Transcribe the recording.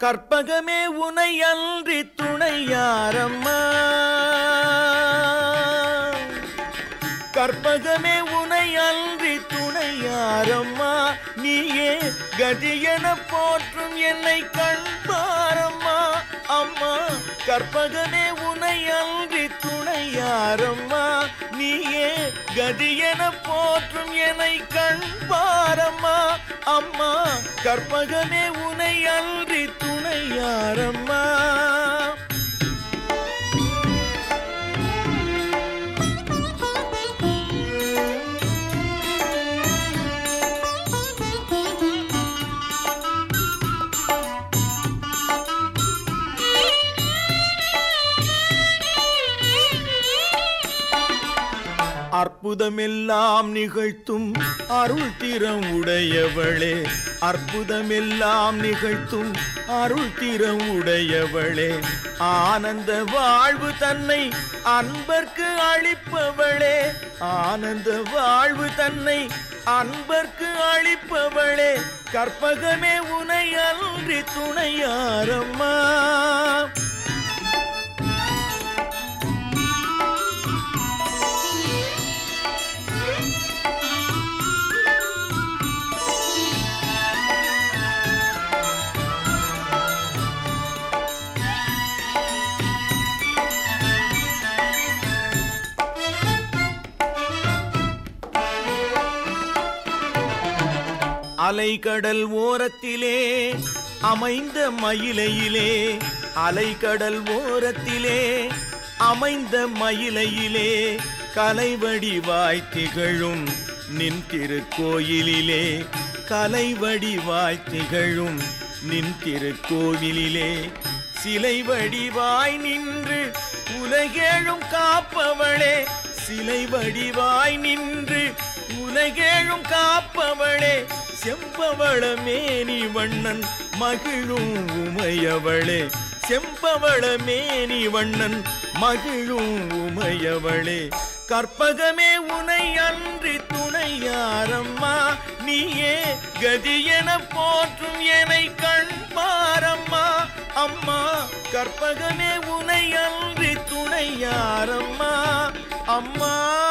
கற்பகமே உனை அன்றி துணையாரம்மா கற்பகமே உனை அன்றி துணையாரம்மா நீயே கதியென போற்றும் என்னை கண்பாரம்மா அம்மா கற்பகமே உனை அன்றி துணையாரம்மா நீயே கதியென போற்றும் என்னை கண்பாரம்மா அம்மா கற்பகமே உனை அன்றி துணையாரம்மா அற்புதமெல்லாம் நிகழ்த்தும் அருள் திறம் உடையவளே அற்புதமெல்லாம் நிகழ்த்தும் அருள் திறம் உடையவளே ஆனந்த வாழ்வு தன்னை அன்பர்க்கு அளிப்பவளே ஆனந்த வாழ்வு தன்னை அன்பர்க்கு அளிப்பவளே கற்பகமே உனை அன்றி துணையாரம்மா அலைக்கடல் ஓரத்திலே அமைந்த மயிலையிலே அலைக்கடல் ஓரத்திலே அமைந்த மயிலையிலே கலைவடிவாய் திகழும் நின் திருக்கோயிலிலே கலைவடிவாய் திகழும் நின் திருக்கோவிலிலே சிலை வடிவாய் நின்று உலகேழும் காப்பவளே சிலை வடிவாய் நின்று உலகேழும் காப்பவளே செம்பவள மேனி வண்ணன் மகிழும் உமையவளே செம்பவள மேனி வண்ணன் மகிழும் உமையவளே கற்பகமே உனை அன்றி துணையாரம்மா நீயே கதியென போற்றும் என்னை கண்பாரம்மா அம்மா கற்பகமே உனை அன்றி துணையாரம்மா அம்மா